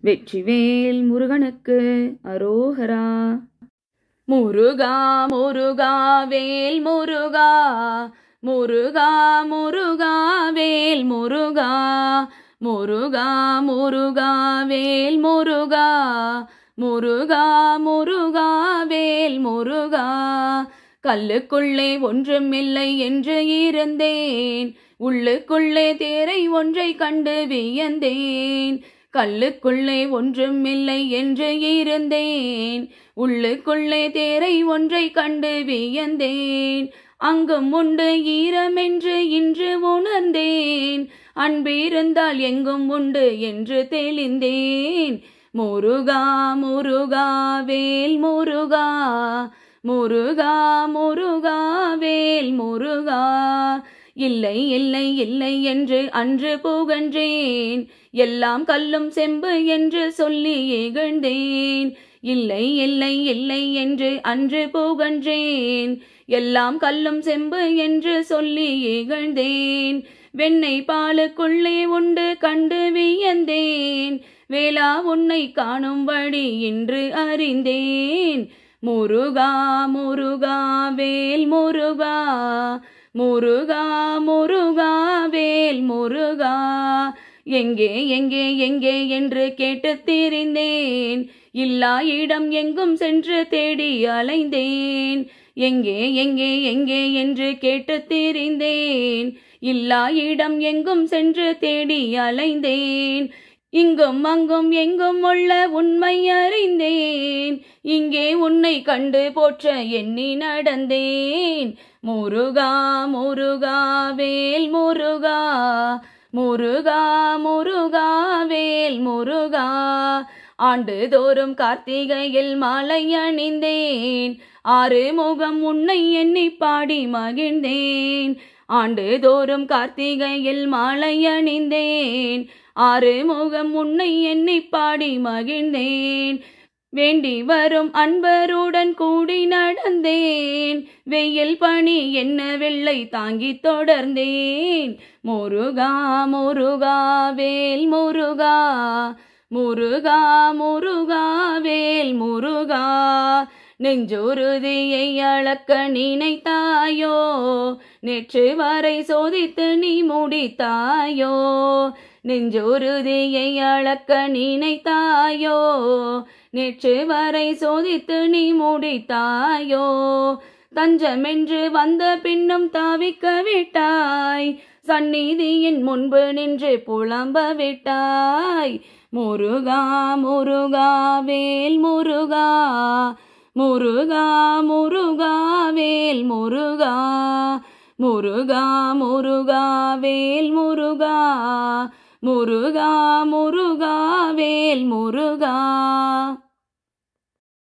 வெற்றிவேல் முருகனுக்கு அரோகரா முருகா முருகா வேல் முருகா முருகா முருகா வேல் முருகா முருகா முருகா வேல் முருகா முருகா முருகா வேல் முருகா கல்லுக்குள்ளே ஒன்றுமில்லை என்று இருந்தேன் உள்ளுக்குள்ளே தேரை ஒன்றை கண்டு வியந்தேன் கல்லுக்குள்ளே ஒன்றுமில்லை என்று இருந்தேன் உள்ளுக்குள்ளே தேரை ஒன்றை கண்டு வியந்தேன் அங்கும் உண்டு ஈரமென்று இன்று உணர்ந்தேன் அன்பிருந்தால் எங்கும் உண்டு என்று தெளிந்தேன் முருகா முருகா வேல் முருகா முருகா முருகா வேல் முருகா இல்லை இல்லை இல்லை என்று அன்று புகன்றேன் எல்லாம் கல்லும் செம்பு என்று சொல்லி இகழ்ந்தேன் இல்லை இல்லை இல்லை என்று அன்று புகன்றேன் எல்லாம் கல்லும் செம்பு என்று சொல்லி இகழ்ந்தேன் வெண்ணெய் பாலுக்குள்ளே உண்டு கண்டு வியந்தேன் வேளா உன்னை காணும்படி இன்று அறிந்தேன் முருகா முருகா வேல் முருகா முருகா முருகா வேல் முருகா எங்கே எங்கே எங்கே என்று கேட்டு தெரிந்தேன் இல்லா இடம் எங்கும் சென்று தேடி அலைந்தேன் எங்கே எங்கே எங்கே என்று கேட்டு தெரிந்தேன் இல்லா இடம் எங்கும் சென்று தேடி அலைந்தேன் இங்கும் அங்கும் எங்கும் உள்ள உண்மை அறிந்தேன் இங்கே உன்னை கண்டு போற்ற எண்ணி நடந்தேன் முருகா முருகா வேல் முருகா முருகா முருகா வேல் முருகா ஆண்டுதோறும் கார்த்திகையில் மாலை அணிந்தேன் ஆறு முகம் உன்னை எண்ணி பாடி மகிழ்ந்தேன் ஆண்டுதோறும் கார்த்திகையில் மாலை அணிந்தேன் ஆறு முகம் உன்னை எண்ணி பாடி மகிழ்ந்தேன் வேண்டி வரும் அன்பருடன் கூடி நடந்தேன் வெயில் பனி என்ன வெள்ளை தாங்கி தொடர்ந்தேன் முருகா முருகா வேல் முருகா முருகா முருகா வேல் முருகா நெஞ்சுறுதியை அளக்க நினைத்தாயோ நேற்று வரை சோதித்து நீ முடித்தாயோ நெஞ்சொருதியை அளக்க நினைத்தாயோ நேற்று வரை சோதித்து நீ முடித்தாயோ தஞ்சமென்று வந்த பின்னும் தாவிக்க விட்டாய் சந்நிதியின் முன்பு நின்று புலம்ப விட்டாய் முருகா முருகா வேல் முருகா முருகா முருகா வேல் முருகா முருகா முருகா வேல் முருகா முருகா முருகா வேல் முருகா